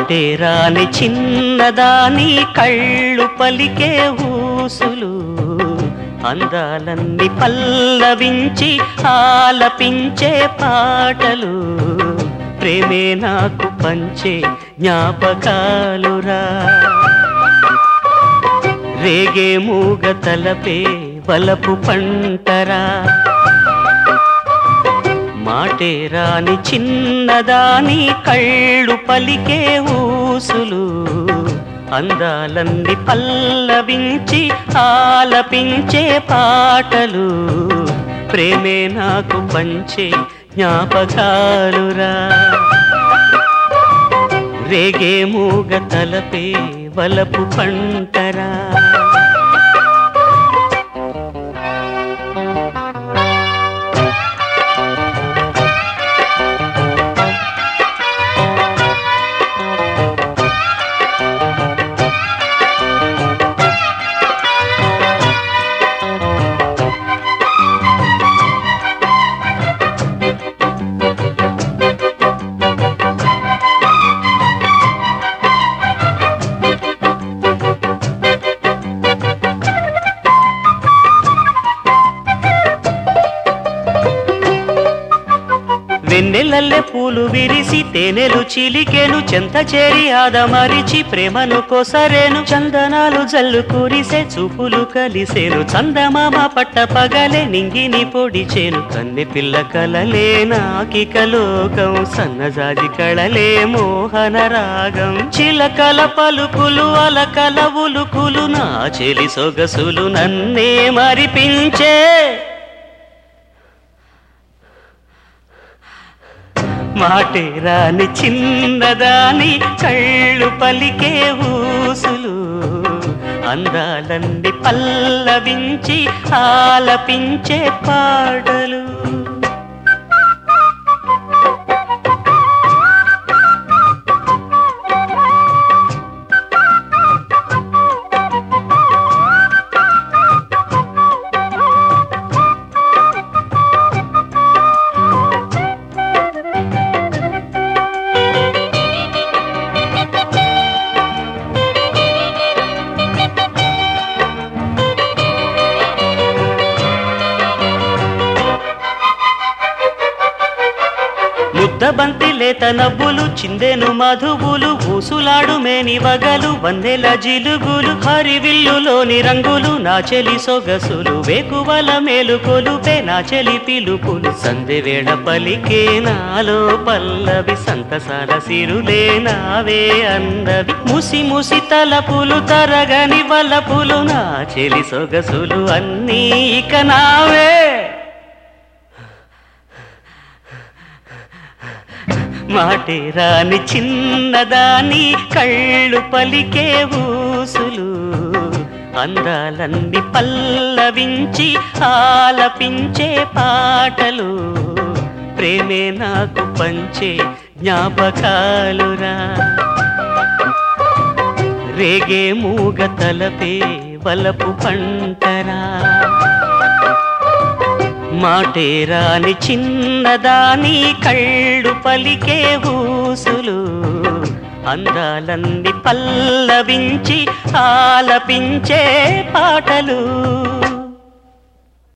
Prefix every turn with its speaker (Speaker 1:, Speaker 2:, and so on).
Speaker 1: మాటే రాని చిన్నదాని కళ్ళు పలికే ఊసులు అందాలన్నీ పల్లవించి ఆలపించే పాటలు ప్రేమే నాకు పంచే జ్ఞాపకాలురా రేగే మూగ తలపే వలపు పంటరా మాటే రాని చిన్నదాని కళ్ళు పలికే ఊసులు అందాలన్నీ పల్లవించి ఆలపించే పాటలు ప్రేమే నాకు పంచే జ్ఞాపకాలురా రేగే మూగ తలపే వలపు పంటరా వెన్నెలల్లె పూలు విరిసి తేనెలు చిలికెను చెంత చేరి ఆదమరిచి ప్రేమను కొసరేను చందనాలు జల్లు కురిసే చూపులు కలిసేను చందమామ పట్ట పగలే నింగిని పొడిచేను కన్నె పిల్ల కలలే నాకిక లోకం సన్నజాజి కళలే మోహన రాగం చిలకల పలుకులు అలకల ఉలుకులు నా చెలి సొగసులు నన్నే మరిపించే మాటే రాని చిన్నదాని కళ్ళు పలికే ఊసులు అందాలన్నీ పల్లవించి ఆలపించే పాటలు ముద్దబంతి లేత నవ్వులు చిందెను మధువులు ఊసులాడు మేని వగలు వందెల జిలుగులు హరివిల్లులోని రంగులు నా చెలి సొగసులు వేకువల మేలుకొలుపే నా చెలి పిలుపులు సందె వేళ పలికే నాలో పల్లవి సంతసాల సిరులే నావే అందవి ముసి ముసి తలపులు తరగని వలపులు నా చెలి సొగసులు అన్నీ ఇక నావే మాటే రాని చిన్నదాని కళ్ళు పలికే ఊసులు అందాలన్నీ పల్లవించి ఆలపించే పాటలు ప్రేమే నాకు పంచే జ్ఞాపకాలురా రేగే మూగ తలపే వలపు పంటరా మాటే రాని చిన్నదాని కళ్ళు పలికే ఊసులు అందాలన్నీ పల్లవించి ఆలపించే పాటలు